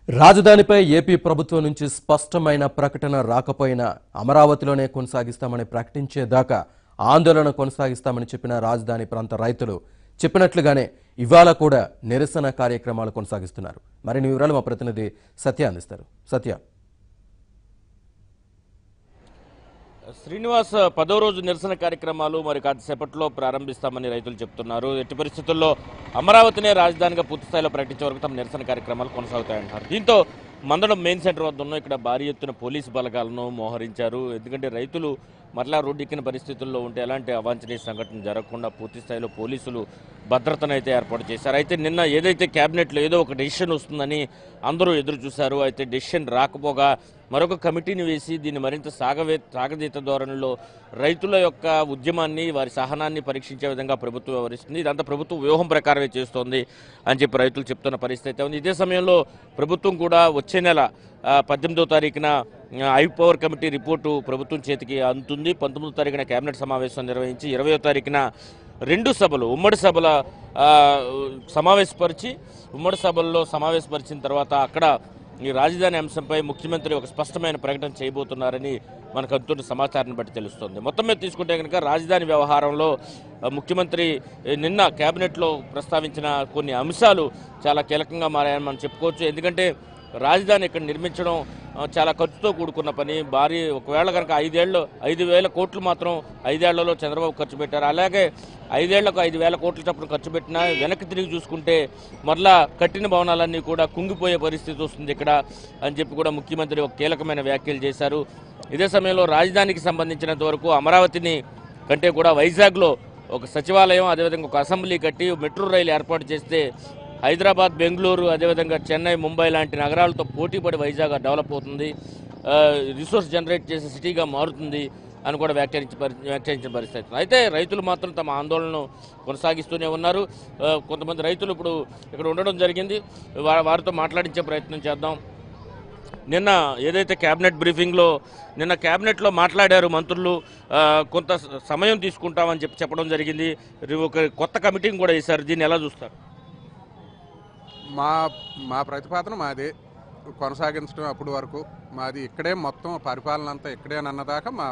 రాజధానిపై AP ప్రభుత్వం నుంచి స్పష్టమైన ప్రకటన రాకపోయినా అమరావతిలోనే కొనసాగిస్తామని ప్రకటించేదాకా ఆందోళన కొనసాగిస్తామని చెప్పిన రాజధాని ప్రాంత రైతులు చెప్పినట్లుగానే ఇవాళ కూడా నిరసన కార్యక్రమాలు కొనసాగిస్తున్నారు మరిన్ని వివరాలు మా ప్రతినిధి సత్య అందిస్తారు సత్య శ్రీనివాస్ పదో రోజు నిరసన కార్యక్రమాలు మరి కాసేపట్లో ప్రారంభిస్తామని రైతులు చెప్తున్నారు ఎట్టి పరిస్థితుల్లో అమరావతినే రాజధానిగా పూర్తి స్థాయిలో ప్రకటించే వరకు తమ నిరసన కార్యక్రమాలు కొనసాగుతాయంటారు దీంతో మందడం మెయిన్ సెంటర్ వద్ద ఉన్న ఇక్కడ భారీ ఎత్తున పోలీసు బలగాలను మోహరించారు ఎందుకంటే రైతులు మరలా రోడ్డెక్కిన పరిస్థితుల్లో ఉంటే ఎలాంటి అవాంఛనీయ సంఘటన జరగకుండా పూర్తి స్థాయిలో పోలీసులు భద్రతను అయితే ఏర్పాటు చేశారు అయితే నిన్న ఏదైతే క్యాబినెట్లో ఏదో ఒక డెసిషన్ వస్తుందని అందరూ ఎదురు చూశారు అయితే డెసిషన్ రాకపోగా మరొక కమిటీని వేసి దీన్ని మరింత సాగవే సాగదీత ధోరణిలో రైతుల యొక్క ఉద్యమాన్ని వారి సహనాన్ని పరీక్షించే విధంగా ప్రభుత్వం వ్యవహరిస్తుంది ఇదంతా ప్రభుత్వం వ్యూహం ప్రకారమే చేస్తోంది అని చెప్పి రైతులు చెప్తున్న పరిస్థితి అయితే ఉంది ఇదే సమయంలో ప్రభుత్వం కూడా వచ్చే నెల ఆ, పద్దెనిమిదో తారీఖున ఆ, ఐ పవర్ కమిటీ రిపోర్టు ప్రభుత్వం చేతికి అందుతుంది పంతొమ్మిదో తారీఖున కేబినెట్ సమావేశం నిర్వహించి ఇరవయో తారీఖున రెండు సభలు ఉమ్మడి సభల ఆ, సమావేశపరిచి ఉమ్మడి సభల్లో సమావేశపరిచిన తర్వాత అక్కడ ఈ రాజధాని అంశంపై ముఖ్యమంత్రి ఒక స్పష్టమైన ప్రకటన చేయబోతున్నారని మనకు అందుతున్న సమాచారాన్ని బట్టి తెలుస్తుంది మొత్తం మీద తీసుకుంటే కనుక రాజధాని వ్యవహారంలో ఆ, ముఖ్యమంత్రి ఏ, నిన్న కేబినెట్లో ప్రస్తావించిన కొన్ని అంశాలు చాలా కీలకంగా మారాయని మనం చెప్పుకోవచ్చు ఎందుకంటే రాజధాని ఇక్కడ నిర్మించడం ఆ, చాలా ఖర్చుతో కూడుకున్న పని భారీ ఒకవేళ కనుక ఐదేళ్ళు ఐదు వేల కోట్లు మాత్రం ఐదేళ్లలో చంద్రబాబు ఖర్చు పెట్టారు అలాగే ఐదేళ్లకు ఐదు వేల కోట్ల చొప్పున ఖర్చు పెట్టినా వెనక్కి తిరిగి చూసుకుంటే మరలా కట్టిన భవనాలన్నీ కూడా కుంగిపోయే పరిస్థితి వస్తుంది ఇక్కడ అని చెప్పి కూడా ముఖ్యమంత్రి ఒక కీలకమైన వ్యాఖ్యలు చేశారు ఇదే సమయంలో రాజధానికి సంబంధించినంత వరకు అమరావతిని కంటే కూడా వైజాగ్లో ఒక సచివాలయం అదేవిధంగా ఒక అసెంబ్లీ కట్టి మెట్రో రైలు ఏర్పాటు చేస్తే హైదరాబాద్ బెంగళూరు అదేవిధంగా చెన్నై ముంబై లాంటి నగరాలతో పోటీపడి వైజాగ్ డెవలప్ అవుతుంది ఆ, రిసోర్స్ జనరేట్ చేసే సిటీగా మారుతుంది అని కూడా వ్యాఖ్యానించి పరి- వ్యాఖ్యానించిన పరిస్థితి అయితే రైతులు మాత్రం తమ ఆందోళనను కొనసాగిస్తూనే ఉన్నారు ఆ, కొంతమంది రైతులు ఇప్పుడు ఇక్కడ ఉండడం జరిగింది వా- వారితో మాట్లాడించే ప్రయత్నం చేద్దాం నిన్న ఏదైతే కేబినెట్ బ్రీఫింగ్లో నిన్న కేబినెట్లో మాట్లాడారు మంత్రులు ఆ, కొంత స- సమయం తీసుకుంటామని చెప్పి చెప్పడం జరిగింది రి- ఒక కొత్త కమిటీని కూడా వేశారు దీన్ని ఎలా చూస్తారు మా మా ప్రతిపాదన మాదే కొనసాగించడం అప్పటి వరకు మాది ఇక్కడే మొత్తం పరిపాలన అంతా ఇక్కడే అన్నదాకా మా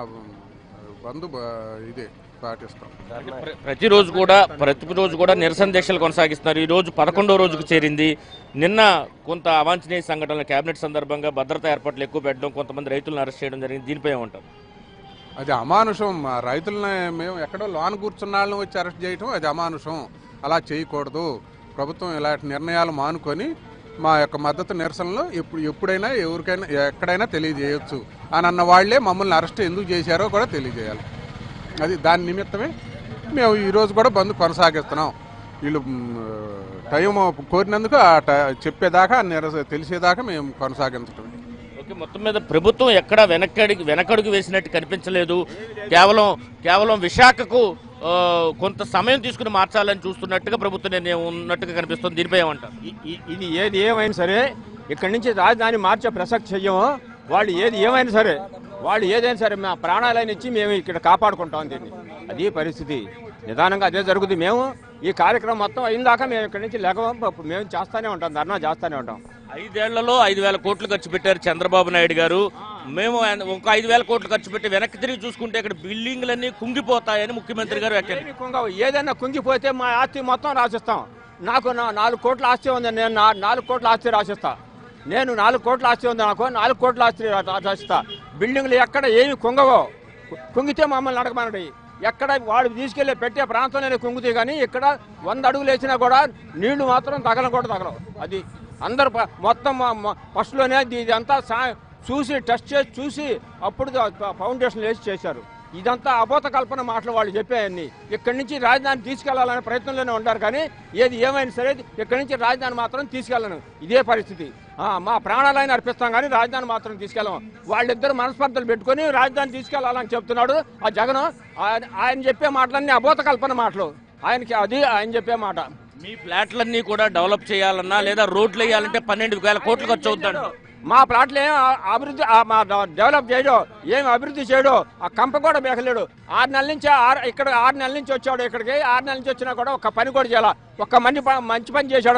బంధు బ- ఇదే పాటిస్తాం ప్ర- ప్రతిరోజు కూడా ప్రతిరోజు కూడా నిరసన దీక్షలు కొనసాగిస్తున్నారు ఈ రోజు పదకొండో రోజుకు చేరింది నిన్న కొంత అవాంఛనీయ సంఘటనలు కేబినెట్ సందర్భంగా భద్రతా ఏర్పాట్లు ఎక్కువ పెట్టడం కొంతమంది రైతులను అరెస్ట్ చేయడం జరిగింది దీనిపై ఏమంటారు అది అమానుషం మా రైతులని మేము ఎక్కడో లోన్ కూర్చున్న వాళ్ళని వచ్చి అరెస్ట్ చేయటం అది అమానుషం అలా చేయకూడదు ప్రభుత్వం ఇలాంటి నిర్ణయాలు మానుకొని మా యొక్క మద్దతు నిరసనలో ఎప్పుడు ఎప్పుడైనా ఎవరికైనా ఎక్కడైనా తెలియజేయొచ్చు అని అన్న వాళ్ళే మమ్మల్ని అరెస్ట్ ఎందుకు చేశారో కూడా తెలియజేయాలి అది దాని నిమిత్తమే మేము ఈరోజు కూడా బంద్ కొనసాగిస్తున్నాం వీళ్ళు మ్, టైం కోరినందుకు ఆ ట- చెప్పేదాకా నిరస తెలిసేదాకా మేము కొనసాగించటం ఓకే మొత్తం మీద ప్రభుత్వం ఎక్కడ వెనకడికి వెనకడుగు వేసినట్టు కనిపించలేదు కేవలం కేవలం విశాఖకు ఆ, కొంత సమయం తీసుకుని మార్చాలని చూస్తున్నట్టుగా ప్రభుత్వం నిర్ణయం ఉన్నట్టుగా కనిపిస్తుంది దీనిపై ఏమంటారు ఇ- ఇ- ఇది ఏది ఏమైనా సరే ఇక్కడి నుంచి రాజధాని మార్చే ప్రసక్తి చెయ్యము వాళ్ళు ఏది ఏమైనా సరే వాళ్ళు ఏదైనా సరే మా ప్రాణాలైన ఇచ్చి మేము ఇక్కడ కాపాడుకుంటాం దీన్ని అది పరిస్థితి నిదానంగా అదే జరుగుతుంది మేము ఈ కార్యక్రమం మొత్తం అయిన దాకా మేము ఇక్కడి నుంచి లేక మేము చేస్తానే ఉంటాం ధర్నా చేస్తానే ఉంటాం ఐదేళ్లలో ఐదు వేల కోట్లు ఖర్చు పెట్టారు చంద్రబాబు నాయుడు గారు మేము ఆయన- ఒక ఐదు వేల కోట్లు ఖర్చు పెట్టి వెనక్కి తిరిగి చూసుకుంటే ఇక్కడ బిల్డింగ్లన్నీ కుంగిపోతాయని ముఖ్యమంత్రి గారు వ్యాఖ్యానించారు ఏమి కుంగవు ఏదైనా కుంగిపోతే మా ఆస్తి మొత్తం రాసిస్తాం నాకు నా నాలుగు కోట్ల ఆస్తి ఉంది నేను నా- నాలుగు కోట్ల ఆస్తి రాసిస్తా నేను నాలుగు కోట్ల ఆస్తి ఉంది నాకు నాలుగు కోట్ల ఆస్తి రా- రాసిస్తా బిల్డింగ్లు ఎక్కడ ఏమి కుంగవో కుంగితే మమ్మల్ని అడగమనండి ఎక్కడ వాడు తీసుకెళ్లి పెట్టే ప్రాంతంలోనే కుంగుతాయి కానీ ఇక్కడ వంద అడుగులు వేసినా కూడా నీళ్లు మాత్రం తగలం కూడా తగలవు అది అందరు ప- మొత్తం ఫస్ట్లోనే ఇదంతా సా- చూసి టెస్ట్ చేసి చూసి అప్పుడు ఫౌండేషన్ వేసి చేశారు ఇదంతా అబోధ కల్పన మాటలు వాళ్ళు చెప్పాయన్ని ఇక్కడి నుంచి రాజధాని తీసుకెళ్లాలనే ప్రయత్నంలోనే ఉంటారు కానీ ఏది ఏమైనా సరే ఇక్కడి నుంచి రాజధాని మాత్రం తీసుకెళ్ళను ఇదే పరిస్థితి ఆ, మా ప్రాణాలైన అర్పిస్తాం కానీ రాజధాని మాత్రం తీసుకెళ్ళం వాళ్ళిద్దరు మనస్పర్ధలు పెట్టుకొని రాజధాని తీసుకెళ్లాలని చెప్తున్నాడు ఆ జగన్ ఆయన ఆయన చెప్పే మాటలన్నీ అబోధ కల్పన మాటలు ఆయనకి అది ఆయన చెప్పే మాట మీ ఫ్లాట్లన్నీ కూడా డెవలప్ చేయాలన్నా లేదా రోడ్లు వేయాలంటే పన్నెండు వేల కోట్లు ఖర్చు అవుతుందంట మా ప్లాట్లు ఏం అభివృద్ధి ఆ మా డెవలప్ చేయడు ఏం అభివృద్ధి చేయడు ఆ కంప కూడా మేకలేడు ఆరు నెలల నుంచి ఆరు ఇక్కడ ఆరు నెలల నుంచి వచ్చాడు ఇక్కడికి ఆరు నెలల నుంచి వచ్చినా కూడా ఒక పని కూడా చేయాల ఒక్క మంచి ప- మంచి పని చేశాడను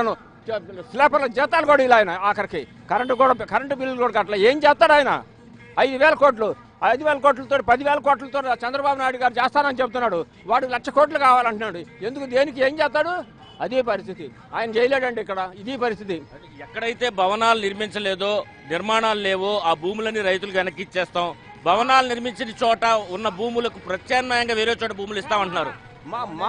స్లీపర్ల జీతాలు కూడా ఇలా ఆయన ఆఖరికి కరెంటు కూడా కరెంటు బిల్లులు కూడా అట్లా ఏం చేస్తాడు ఆయన ఐదు వేల కోట్లు ఐదు వేల కోట్లతో పదివేల కోట్లతో చంద్రబాబు నాయుడు గారు చేస్తానని చెప్తున్నాడు వాడు లక్ష కోట్లు కావాలంటున్నాడు ఎందుకు దేనికి ఏం చేస్తాడు అదే పరిస్థితి ఆయన చేయలేడండి ఇక్కడ ఇది పరిస్థితి ఎక్కడైతే భవనాలు నిర్మించలేదో నిర్మాణాలు లేవో ఆ భూములని రైతులకు వెనక్కి ఇచ్చేస్తాం భవనాలు నిర్మించిన చోట ఉన్న భూములకు ప్రత్యామ్నాయంగా వేరే చోట భూములు ఇస్తామంటున్నారు మా మా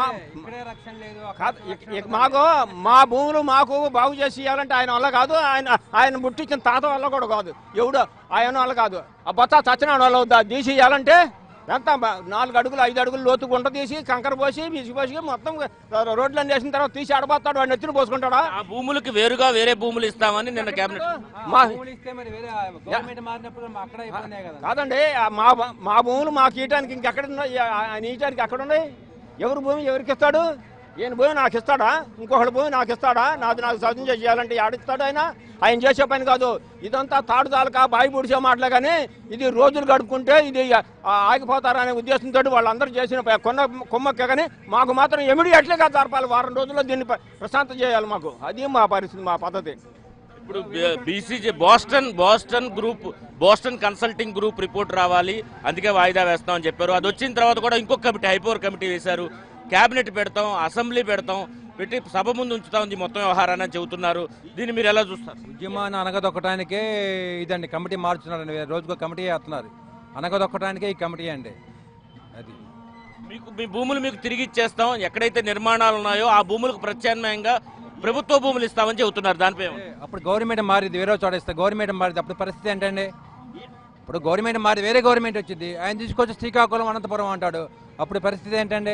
కాదు, ఇక- ఇక మాకు మా భూములు మాకు బాగు చేసి ఇవ్వాలంటే ఆయన వల్ల కాదు ఆయన ఆయన ముట్టించిన తాత వల్ల కూడా కాదు ఎవడో ఆయన వల్ల కాదు ఆ బొత్త చచ్చిన వాళ్ళ వద్ద తీసి ఇవ్వాలంటే ఎంత బ- నాలుగు అడుగులు ఐదు అడుగులు లోతు గుంట తీసి కంకర పోసి బిసి పోసి మొత్తం రోడ్లన్నీ వేసిన తర్వాత తీసి ఆడబోతాడు వాడిని ఎత్తున పోసుకుంటాడా ఆ భూములకు వేరుగా వేరే భూములు ఇస్తామని నిన్న కేబినెట్ మా భూములు ఇస్తే మరి వేరే గవర్నమెంట్ మారినప్పుడు మా అక్కడ ఇబ్బందే కదా కాదండి ఆ మా మా భూములు మాకు ఇయటానికి ఇంకెక్కడ ఉన్నాయి ఆ- ఆయన ఇయటానికి ఎక్కడ ఉన్నాయి ఎవరి భూమి ఎవరికి ఇస్తాడు ఈయన భూమి నాకు ఇస్తాడా ఇంకొకటి భూమి నాకు ఇస్తాడా నాది నాకు సౌజన్యం చేయాలంటే ఆడిస్తాడు ఆయన ఆయన చేసే పని కాదు ఇదంతా తాడు తాలక బాయి పొడిచే మాటలే కానీ ఇది రోజులు గడుపుకుంటే ఇది ఆ, ఆగిపోతారనే ఉద్దేశంతో వాళ్ళందరూ చేసిన ప- కొన్న కొమ్మక్క కానీ మాకు మాత్రం ఎమిడియట్లుగా జరపాలి వారం రోజుల్లో దీన్ని ప- ప్రశాంతం చేయాలి మాకు అది మా పరిస్థితి మా పద్ధతి ఇప్పుడు BCG Boston Boston group Boston consulting group report రావాలి అందుకే వాయిదా వేస్తామని చెప్పారు అది వచ్చిన తర్వాత కూడా ఇంకొక కమిటీ హైపవర్ కమిటీ వేశారు కేబినెట్ పెడతాం అసెంబ్లీ పెడతాం పెట్టి సభ ముందు ఉంచుతాం ఈ మొత్తం వ్యవహారాన్ని అని చెబుతున్నారు దీన్ని మీరు ఎలా చూస్తారు ఉద్యమాన్ని అనగదొక్కటానికే ఇదండి కమిటీ మార్చున్నారండి రోజుకో కమిటీ వేస్తున్నారు అనగదొక్కటానికే ఈ కమిటీ అండి అది మీకు మీ భూములు మీకు తిరిగి ఇచ్చేస్తాం ఎక్కడైతే నిర్మాణాలు ఉన్నాయో ఆ భూములకు ప్రత్యామ్నాయంగా ప్రభుత్వ భూములు ఇస్తామని చెబుతున్నారు దానిపై ఏమంటారు? అప్పుడు గవర్నమెంట్ మారింది వేరే చోట ఇస్తే గవర్నమెంట్ మారింది అప్పుడు పరిస్థితి ఏంటండి ఇప్పుడు గవర్నమెంట్ మారి వేరే గవర్నమెంట్ వచ్చింది ఆయన తీసుకొచ్చి శ్రీకాకుళం అనంతపురం అంటాడు అప్పుడు పరిస్థితి ఏంటండి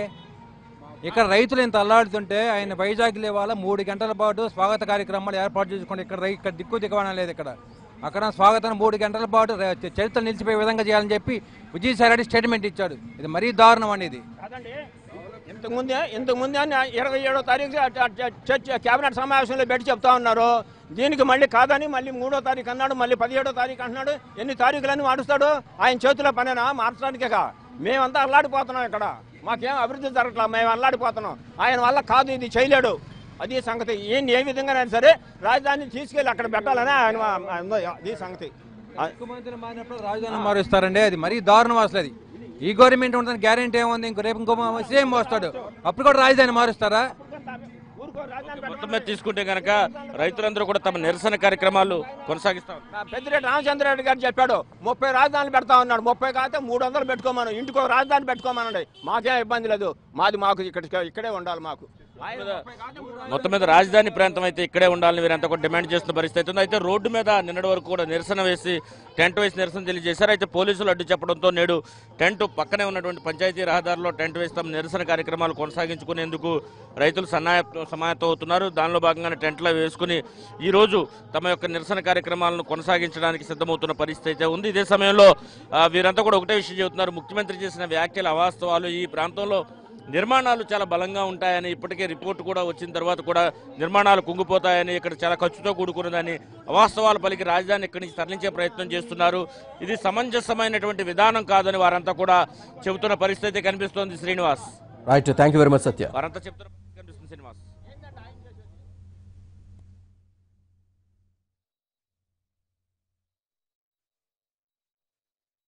ఇక్కడ రైతులు ఇంత అల్లాడుతుంటే ఆయన వైజాగ్ లేవాల మూడు గంటల పాటు స్వాగత కార్యక్రమాలు ఏర్పాటు చేసుకుంటే ఇక్కడ రై- ఇక్కడ దిక్కు దిగవడం లేదు ఇక్కడ అక్కడ స్వాగతం మూడు గంటల పాటు ర- చరిత్ర నిలిచిపోయే విధంగా చేయాలని చెప్పి విజయసాయి రెడ్డి స్టేట్మెంట్ ఇచ్చాడు ఇది మరీ దారుణం అండి కాదండి ఇంతకుముందే ఇంతకుముందే ఆయన ఇరవై ఏడో తారీఖు అ- అ- అ- చర్చ కేబినెట్ సమావేశంలో పెట్టి చెప్తా ఉన్నారు దీనికి మళ్ళీ కాదని మళ్ళీ మూడో తారీఖు అన్నాడు మళ్ళీ పదిహేడో తారీఖు అంటున్నాడు ఎన్ని తారీఖులన్నీ మారుస్తాడు ఆయన చేతిలో పనేనా మార్చడానికేగా మేమంతా అల్లాడిపోతున్నాం ఇక్కడ మాకేం అభివృద్ధి జరగట్లా మేము అల్లాడిపోతున్నాం ఆయన వల్ల కాదు ఇది చేయలేడు అది సంగతి ఈయన ఏ విధంగానైనా సరే రాజధానిని తీసుకెళ్ళి అక్కడ పెట్టాలని ఆయన ఆయన- అది సంగతి ఆ- ముఖ్యమంత్రి మారినప్పుడు రాజధాని మారుస్తారండి అది మరీ దారుణం అసలు అది ఈ గవర్నమెంట్ ఉంటుంది గ్యారెంటీ ఏముంది ఇంకో రేపు ఇంకో సేమ్ వస్తాడు అప్పుడు కూడా రాజధాని మారుస్తారా ఊరుకో రాజధాని మొత్తం మీద తీసుకుంటే కనుక రైతులందరూ కూడా తమ నిరసన కార్యక్రమాలు కొనసాగిస్తారు పెద్దిరెడ్డి రామచంద్రరెడ్డి గారు చెప్పాడు ముప్పై రాజధానులు పెడతా ఉన్నాడు ముప్పై కాకపోతే మూడు వందలు పెట్టుకోమను ఇంటికి ఒక రాజధాని పెట్టుకోమనండి మాకేం ఇబ్బంది లేదు మాది మాకు ఇక్కడ ఇక్కడే ఉండాలి మాకు ఆయన ముప్పై కాకపోతే మూడు వందలు మొత్తం మీద రాజధాని ప్రాంతం అయితే ఇక్కడే ఉండాలని వీరంతా కూడా డిమాండ్ చేస్తున్న పరిస్థితి ఉంది అయితే రోడ్డు మీద నిన్నటి వరకు కూడా నిరసన వేసి టెంట్ వేసి నిరసన తెలియజేశారు అయితే పోలీసులు అడ్డు చెప్పడంతో నేడు టెంట్ పక్కనే ఉన్నటువంటి పంచాయతీ రహదారిలో టెంట్ వేసి తమ నిరసన కార్యక్రమాలు కొనసాగించుకునేందుకు రైతులు సన్నాయ సమాయత్తం అవుతున్నారు దానిలో భాగంగానే టెంట్లో వేసుకుని ఈ రోజు తమ యొక్క నిరసన కార్యక్రమాలను కొనసాగించడానికి సిద్ధమవుతున్న పరిస్థితి అయితే ఉంది ఇదే సమయంలో ఆ, వీరంతా కూడా ఒకటే విషయం చెబుతున్నారు ముఖ్యమంత్రి చేసిన వ్యాఖ్యలు అవాస్తవాలు ఈ ప్రాంతంలో నిర్మాణాలు చాలా బలంగా ఉంటాయని ఇప్పటికే రిపోర్ట్ కూడా వచ్చిన తర్వాత కూడా నిర్మాణాలు కుంగిపోతాయని ఇక్కడ చాలా ఖర్చుతో కూడుకున్నదని అవాస్తవాలు పలికి రాజధాని ఇక్కడి నుంచి తరలించే ప్రయత్నం చేస్తున్నారు ఇది సమంజసమైనటువంటి విధానం కాదని వారంతా కూడా చెబుతున్న పరిస్థితి కనిపిస్తోంది Srinivas right thank you very much Satya వారంతా చెప్తున్న పరిస్థితి కనిపిస్తుంది శ్రీనివాస్